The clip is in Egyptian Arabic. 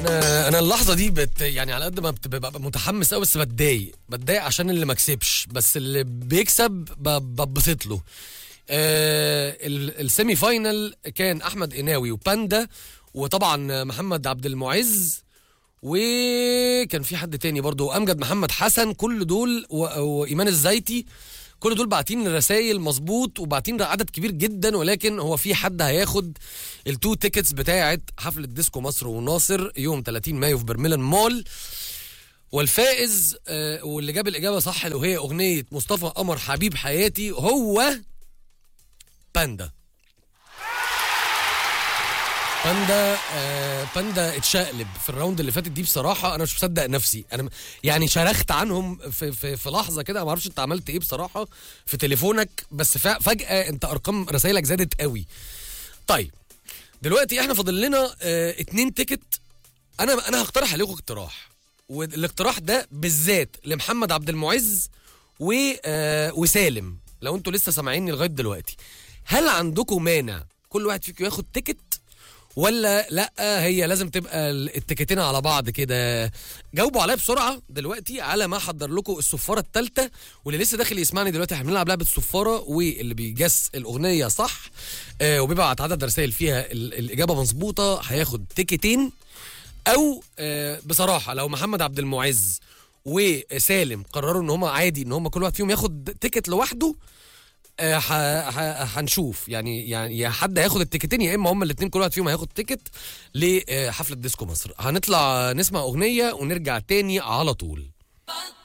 انا انا اللحظه دي بت يعني على قد ما بت- ببقى متحمس قوي بس بتضايق بتضايق عشان اللي ما كسبش بس اللي بيكسب ب- ببسط له آه ال- السيمي فاينل كان احمد قناوي وباندا وطبعا محمد عبد المعز وكان في حد تاني برضو امجد محمد حسن كل دول و- وايمان الزيتي كل دول باعتين رسائل مظبوط وباعتين عدد كبير جدا ولكن هو في حد هياخد التو تيكتس بتاعه حفله ديسكو مصر وناصر يوم 30 مايو في برميلان مول والفائز آه، واللي جاب الاجابه صح اللي وهي اغنيه مصطفى قمر حبيب حياتي هو باندا باندا آه باندا اتشقلب في الراوند اللي فاتت دي بصراحه انا مش مصدق نفسي انا م- يعني شرخت عنهم في في, في لحظه كده ما اعرفش انت عملت ايه بصراحه في تليفونك بس فا- فجاه انت ارقام رسائلك زادت قوي طيب دلوقتي احنا فاضل لنا اه اتنين تيكت انا انا هقترح عليكم اقتراح والاقتراح ده بالذات لمحمد عبد المعز و آه وسالم لو انتوا لسه سامعيني لغايه دلوقتي هل عندكم مانع كل واحد فيكم ياخد تيكت ولا لا هي لازم تبقى ال- التيكتين على بعض كده جاوبوا عليا بسرعه دلوقتي على ما احضر لكم الصفاره الثالثه واللي لسه داخل يسمعني دلوقتي احنا بنلعب لعبه الصفاره واللي بيجس الاغنيه صح آه وبيبعت عدد رسائل فيها ال- الاجابه مظبوطه هياخد تيكتين او آه بصراحه لو محمد عبد المعز وسالم قرروا ان هم عادي ان هم كل واحد فيهم ياخد تيكت لوحده آه، ح- ح- هنشوف يعني يعني يا حد هياخد التيكتين يا اما هم الاثنين كل واحد فيهم هياخد تيكت لحفله ديسكو مصر هنطلع نسمع اغنيه ونرجع تاني على طول